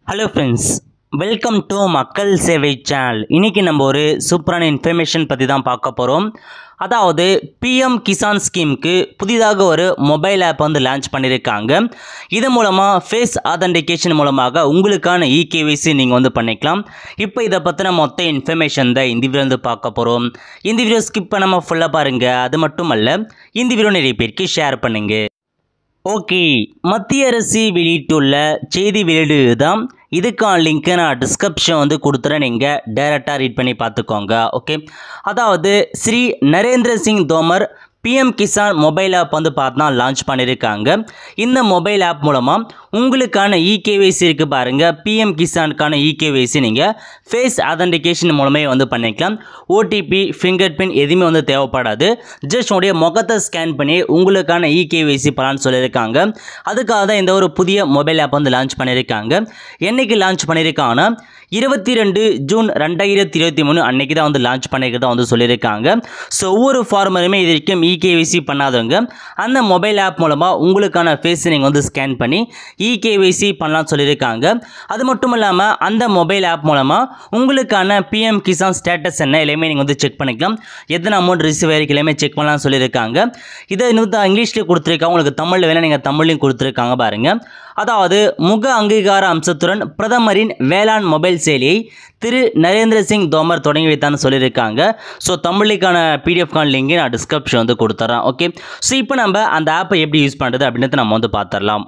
hello friends welcome to மக்கள் சேவை channel இன்றைக்கி நம்ம ஒரு சூப்பரான இன்ஃபர்மேஷன் பற்றி தான் பார்க்க போகிறோம் அதாவது பிஎம் கிசான் ஸ்கீமுக்கு புதிதாக ஒரு மொபைல் ஆப் வந்து லான்ச் பண்ணியிருக்காங்க இது மூலமாக ஃபேஸ் ஆதென்டிகேஷன் மூலமாக உங்களுக்கான இகேவிசி நீங்கள் வந்து பண்ணிக்கலாம் இப்போ இதை பற்றின மொத்த இன்ஃபர்மேஷன் தான் இந்த வீடியோ வந்து பார்க்க போகிறோம் இந்த வீடியோ ஸ்கிப் பண்ணாமல் ஃபுல்லாக பாருங்கள் அது மட்டும் அல்ல இந்த வீடியோ நிறைய பேருக்கு ஷேர் பண்ணுங்கள் ஓகே மத்திய அரசு வெளியிட்டுள்ள செய்தி வெளியீடு தான் இதுக்கான லிங்க்கை நான் டிஸ்கிரிப்ஷன் வந்து கொடுத்துறேன் நீங்கள் டைரெக்டாக ரீட் பண்ணி பார்த்துக்கோங்க ஓகே அதாவது Shri Narendra Singh Tomar PM Kisan mobile app வந்து பார்த்தா லான்ச் பண்ணியிருக்காங்க இந்த மொபைல் ஆப் மூலமாக உங்களுக்கான இகேவைசி இருக்குது பாருங்கள் பிஎம் கிசானுக்கான இகேவைசி நீங்கள் ஃபேஸ் ஆதென்டிகேஷன் மூலமே வந்து பண்ணிக்கலாம் ஓடிபி ஃபிங்கர் பிரிண்ட் எதுவுமே வந்து தேவைப்படாது ஜஸ்ட் உங்களுடைய முகத்தை ஸ்கேன் பண்ணி உங்களுக்கான இகேவைசி பலான்னு சொல்லியிருக்காங்க அதுக்காக தான் இந்த ஒரு புதிய மொபைல் ஆப் வந்து லான்ச் பண்ணியிருக்காங்க என்னைக்கு லான்ச் பண்ணியிருக்காங்கன்னா இருபத்தி ரெண்டு ஜூன் ரெண்டாயிரத்தி இருபத்தி மூணு அன்னைக்கு தான் வந்து லான்ச் பண்ணிக்கிறதா வந்து சொல்லியிருக்காங்க ஸோ ஒவ்வொரு ஃபார்மருமே இது வரைக்கும் இகேவிசி பண்ணாதவங்க அந்த மொபைல் ஆப் மூலமாக உங்களுக்கான ஃபேஸ் நீங்கள் வந்து ஸ்கேன் பண்ணி இகேவிசி பண்ணலாம்னு சொல்லியிருக்காங்க அது மட்டும் இல்லாமல் அந்த மொபைல் ஆப் மூலமாக உங்களுக்கான பிஎம் கிசான் ஸ்டேட்டஸ் என்ன எல்லாமே நீங்கள் வந்து செக் பண்ணிக்கலாம் எத்தனை அமௌண்ட் ரிசீவ் ஆயிருக்கு எல்லாமே செக் பண்ணலாம்னு சொல்லியிருக்காங்க இதை இன்னும் இங்கிலீஷில் கொடுத்துருக்காங்க உங்களுக்கு தமிழில் வேணால் நீங்கள் தமிழ்லையும் கொடுத்துருக்காங்க பாருங்கள் அதாவது முக அங்கீகார அம்சத்துடன் பிரதமரின் வேளாண் மொபைல் செயலியை திரு நரேந்திர சிங் தோமர் தொடங்கி வைத்தான்னு சொல்லியிருக்காங்க ஸோ தமிழுக்கான பிடிஎஃப்கான லிங்கை நான் டிஸ்கிரிப்ஷன் வந்து கொடுத்துட்றேன் ஓகே ஸோ இப்போ நம்ம அந்த ஆப்பை எப்படி யூஸ் பண்ணுறது அப்படின்றத நம்ம வந்து பார்த்துடலாம்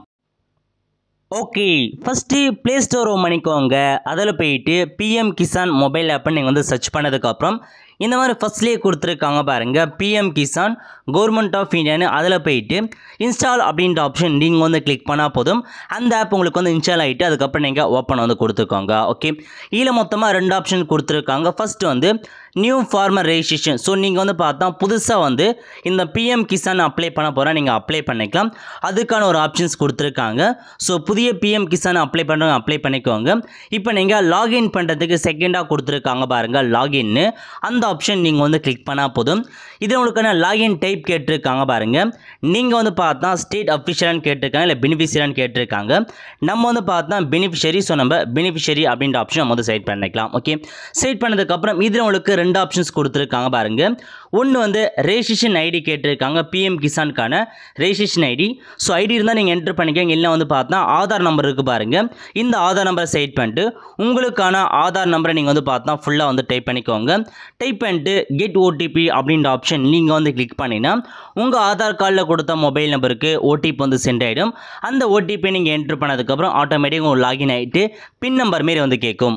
ஓகே ஃபஸ்ட்டு ப்ளே ஸ்டோர் பண்ணிக்கோங்க அதில் போயிட்டு பிஎம் கிசான் மொபைல் ஆப்பை நீங்கள் வந்து சர்ச் பண்ணதுக்கப்புறம் இந்த மாதிரி ஃபஸ்ட்லேயே கொடுத்துருக்காங்க பாருங்கள் பிஎம் கிசான் கவர்மெண்ட் ஆஃப் இந்தியான்னு அதில் போயிட்டு இன்ஸ்டால் அப்படின்ற ஆப்ஷன் நீங்கள் வந்து கிளிக் பண்ணால் போதும் அந்த ஆப் உங்களுக்கு வந்து இன்ஸ்டால் ஆகிட்டு அதுக்கப்புறம் நீங்கள் ஓப்பன் வந்து கொடுத்துருக்கோங்க ஓகே இதில் மொத்தமாக ரெண்டு ஆப்ஷன் கொடுத்துருக்காங்க ஃபஸ்ட்டு வந்து நியூ ஃபார்மர் ரெஜிஸ்ட்ரேஷன் ஸோ நீங்கள் வந்து பார்த்தா புதுசாக வந்து இந்த பிஎம் கிசான் அப்ளை பண்ண போகிறேன் நீங்கள் அப்ளை பண்ணிக்கலாம் அதுக்கான ஒரு ஆப்ஷன்ஸ் கொடுத்துருக்காங்க ஸோ புதிய பிஎம் கிசான் அப்ளை பண்ணுறவங்க அப்ளை பண்ணிக்கோங்க இப்போ நீங்கள் லாகின் பண்ணுறதுக்கு செகண்டாக கொடுத்துருக்காங்க பாருங்கள் லாகின்னு அந்த ஆப்ஷன் நீங்கள் வந்து கிளிக் பண்ணால் போதும் இது உங்களுக்கான லாகின் டைப் கேட்டிருக்காங்க பாருங்கள் நீங்கள் வந்து பார்த்தா ஸ்டேட் அஃபிஷியலான்னு கேட்டிருக்காங்க இல்லை பெனிஃபிஷியரான்னு கேட்டிருக்காங்க நம்ம வந்து பார்த்தா பெனிஃபிஷரி ஸோ நம்ம பெனிஃபிஷரி அப்படின்ற ஆப்ஷன் நம்ம வந்து செட் பண்ணிக்கலாம் ஓகே செட் பண்ணதுக்கப்புறம் இதில் உங்களுக்கு ரெண்டு ஆப்ஷன்ஸ் கொடுத்துருக்காங்க பாருங்கள் ஒன்று வந்து ரெஜிஸ்ட்ரேஷன் ஐடி கேட்டிருக்காங்க பிஎம் கிசானுக்கான ரெஜிஸ்ட்ரேஷன் ஐடி ஸோ ஐடி இருந்தால் நீங்கள் என்ட்ரு பண்ணிக்கோங்க இல்லை வந்து பார்த்தா ஆதார் நம்பர் இருக்குது பாருங்கள் இந்த ஆதார் நம்பரை செட் பண்ணிட்டு உங்களுக்கான ஆதார் நம்பரை நீங்கள் வந்து பார்த்தா ஃபுல்லாக வந்து டைப் பண்ணிக்கோங்க டைப் பண்ணிட்டு கெட் ஓடிபி அப்படின்ற ஆப்ஷன் நீங்கள் வந்து கிளிக் பண்ணினா உங்கள் ஆதார் கார்டில் கொடுத்த மொபைல் நம்பருக்கு ஓடிபி வந்து சென்ட் ஆகிடும் அந்த ஓடிபி நீங்கள் என்ட்ரு பண்ணதுக்கப்புறம் ஆட்டோமேட்டிக் உங்களுக்கு லாகின் ஆகிட்டு பின் நம்பர் மாரி வந்து கேட்கும்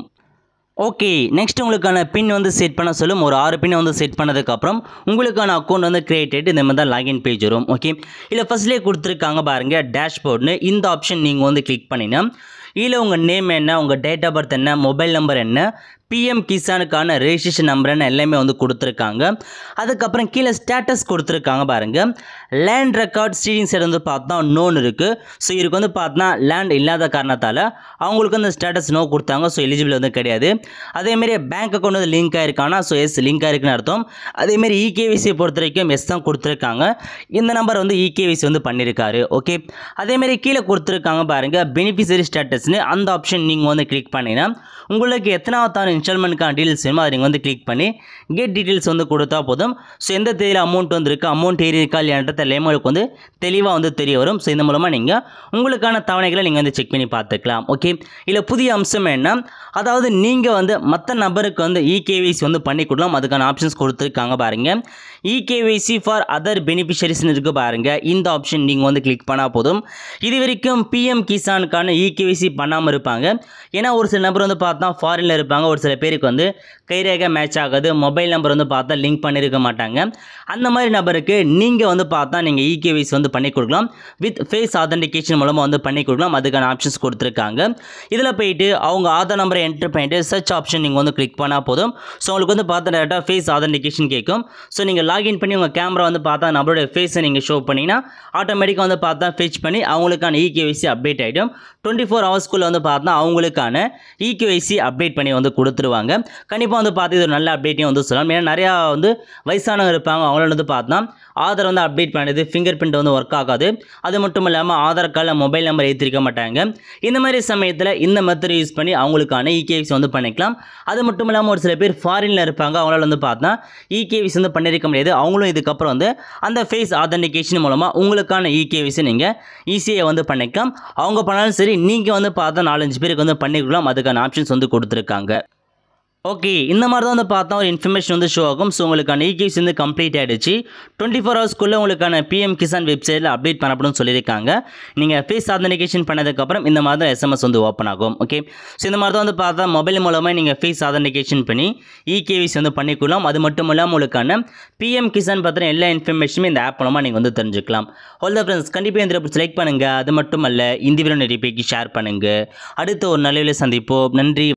ஓகே நெக்ஸ்ட் உங்களுக்கான பின் வந்து செட் பண்ண சொல்லும் ஒரு ஆறு பின் வந்து செட் பண்ணதுக்கப்புறம் உங்களுக்கான அக்கௌண்ட் வந்து கிரியேட் ஆகிட்டு இந்த மாதிரி தான் லாகின் பேஜ் வரும் ஓகே இல்லை ஃபஸ்ட்லேயே கொடுத்துருக்காங்க பாருங்கள் டேஷ்போர்ட்னு இந்த ஆப்ஷன் நீங்கள் வந்து கிளிக் பண்ணினா இதில் உங்கள் நேம் என்ன உங்கள் டேட் ஆஃப் பர்த் என்ன மொபைல் நம்பர் என்ன பிஎம் கிசானுக்கான ரெஜிஸ்ட்ரேஷன் நம்பர்னு எல்லாமே வந்து கொடுத்துருக்காங்க அதுக்கப்புறம் கீழே ஸ்டேட்டஸ் கொடுத்துருக்காங்க பாருங்கள் லேண்ட் ரெக்கார்ட் ஸ்டீடிங் சைடு வந்து பார்த்தா நோன் இருக்குது ஸோ இதுக்கு வந்து பார்த்தா லேண்ட் இல்லாத காரணத்தால் அவங்களுக்கு வந்து ஸ்டேட்டஸ் நோ கொடுத்தாங்க ஸோ எலிஜிபிள் வந்து கிடையாது அதேமாரி பேங்க் அக்கௌண்ட் வந்து லிங்க் ஆயிருக்கானா ஸோ எஸ் லிங்க் ஆயிருக்குன்னு அர்த்தம் அதேமாரி இகேவிசியை பொறுத்த வரைக்கும் எஸ் தான் கொடுத்துருக்காங்க இந்த நம்பர் வந்து இகேவிசி வந்து பண்ணியிருக்காரு ஓகே அதேமாரி கீழே கொடுத்துருக்காங்க பாருங்கள் பெனிஃபிஷரி ஸ்டேட்டஸ்னு அந்த ஆப்ஷன் நீங்கள் வந்து கிளிக் பண்ணினா உங்களுக்கு எத்தனாவதான இன்ஸ்டால்மெண்ட்க்கான டீட்டெயில்ஸ் வேணுமோ அதை நீங்கள் வந்து கிளிக் பண்ணி கெட் டீட்டெயில்ஸ் வந்து கொடுத்தா போதும் ஸோ எந்த தேதியில் அமௌண்ட் வந்திருக்கு அமௌண்ட் ஏறி இருக்கா இல்லையான்றது எல்லாமே உங்களுக்கு வந்து தெளிவாக வந்து தெரிய வரும் ஸோ இந்த மூலமாக நீங்கள் உங்களுக்கான தவணைகளை நீங்கள் வந்து செக் பண்ணி பார்த்துக்கலாம் ஓகே இல்லை புதிய அம்சம் என்ன அதாவது நீங்கள் வந்து மற்ற நபருக்கு வந்து இகேவிசி வந்து பண்ணி கொடுக்கலாம் அதுக்கான ஆப்ஷன்ஸ் கொடுத்துருக்காங்க பாருங்கள் இகேவிசி ஃபார் அதர் பெனிஃபிஷரிஸ்னு இருக்குது பாருங்கள் இந்த ஆப்ஷன் நீங்கள் வந்து கிளிக் பண்ணால் போதும் இது வரைக்கும் பிஎம் கிசானுக்கான இகேவிசி பண்ணாமல் இருப்பாங்க ஏன்னா ஒரு சில நபர் வந்து பார்த்தா ஃபாரினில் இருப்பாங்க ஒரு சில பேருக்கு வந்து கைரேகை மேட்ச் ஆகாது மொபைல் நம்பர் வந்து பார்த்தா லிங்க் பண்ணியிருக்க மாட்டாங்க அந்த மாதிரி நபருக்கு நீங்கள் வந்து பார்த்தா நீங்கள் இகேவிசி வந்து பண்ணி கொடுக்கலாம் வித் ஃபேஸ் ஆதென்டிகேஷன் மூலமாக வந்து பண்ணி கொடுக்கலாம் அதுக்கான ஆப்ஷன்ஸ் கொடுத்துருக்காங்க இதில் போயிட்டு அவங்க ஆதார் நம்பரை என்ட்ரு பண்ணிட்டு சர்ச் ஆப்ஷன் நீங்கள் வந்து கிளிக் பண்ணால் போதும் ஸோ உங்களுக்கு வந்து பார்த்தா டேரெக்டாக ஃபேஸ் ஆதென்டிகேஷன் கேட்கும் ஸோ நீங்கள் லாகின் பண்ணி உங்கள் கேமரா வந்து பார்த்தா நம்மளோட ஃபேஸை நீங்கள் ஷோ பண்ணிங்கன்னா ஆட்டோமேட்டிக்காக வந்து பார்த்தா ஃபெச் பண்ணி அவங்களுக்கான இகேவிசி அப்டேட் ஆகிடும் டுவெண்ட்டி ஃபோர் ஹவர்ஸ் ஹவர்ஸ்க்குள்ளே வந்து பார்த்தா அவங்களுக்கான இக்யூஐசி அப்டேட் பண்ணி வந்து கொடுத்துருவாங்க கண்டிப்பாக வந்து பார்த்து இது ஒரு நல்ல அப்டேட்டையும் வந்து சொல்லலாம் ஏன்னா நிறையா வந்து வயசானவங்க இருப்பாங்க அவங்கள வந்து பார்த்தா ஆதார் வந்து அப்டேட் பண்ணுறது ஃபிங்கர் பிரிண்ட் வந்து ஒர்க் ஆகாது அது மட்டும் இல்லாமல் ஆதார் கார்டில் மொபைல் நம்பர் ஏற்றிருக்க மாட்டாங்க இந்த மாதிரி சமயத்தில் இந்த மெத்தட் யூஸ் பண்ணி அவங்களுக்கான இகேவிசி வந்து பண்ணிக்கலாம் அது மட்டும் இல்லாமல் ஒரு சில பேர் ஃபாரினில் இருப்பாங்க அவங்களால வந்து பார்த்தா இகேவிசி வந்து பண்ணியிருக்க முடியாது அவங்களும் இதுக்கப்புறம் வந்து அந்த ஃபேஸ் ஆத்தென்டிகேஷன் மூலமாக உங்களுக்கான இகேவிசி நீங்கள் ஈஸியாக வந்து பண்ணிக்கலாம் அவங்க பண்ணாலும் சரி நீங்கள் வந்து பார்த்தா நாலஞ்சு பேருக்கு வந்து பண்ணிக்கலாம் அதுக்கான ஆப்ஷன்ஸ் வந்து கொடுத்துருக்காங்க ஓகே இந்த மாதிரி தான் வந்து பார்த்தா ஒரு இன்ஃபர்மேஷன் வந்து ஷோ ஆகும் ஸோ உங்களுக்கான இகேஸ் வந்து கம்ப்ளீட் ஆகிடுச்சு டுவெண்ட்டி ஃபோர் ஹவர்ஸ்க்குள்ளே உங்களுக்கான பிஎம் கிசான் வெப்சைட்டில் அப்டேட் பண்ணப்படும் சொல்லியிருக்காங்க நீங்கள் ஃபேஸ் ஆதன்டிகேஷன் பண்ணதுக்கப்புறம் இந்த மாதிரி தான் எஸ்எம்எஸ் வந்து ஓப்பன் ஆகும் ஓகே ஸோ இந்த மாதிரி தான் வந்து பார்த்தா மொபைல் மூலமாக நீங்கள் ஃபேஸ் ஆதன்டிகேஷன் பண்ணி இகேவிஸ் வந்து பண்ணிக்கலாம் அது மட்டும் இல்லாமல் உங்களுக்கான பிஎம் கிசான் பற்றின எல்லா இன்ஃபர்மேஷனுமே இந்த ஆப் மூலமாக நீங்கள் வந்து தெரிஞ்சுக்கலாம் ஆல் த ஃப்ரெண்ட்ஸ் கண்டிப்பாக இந்த செலக்ட் பண்ணுங்கள் அது மட்டும் அல்ல இந்த வீடியோ நிறைய பேருக்கு ஷேர் பண்ணுங்கள் அடுத்த ஒரு நல்ல சந்திப்போம் நன்றி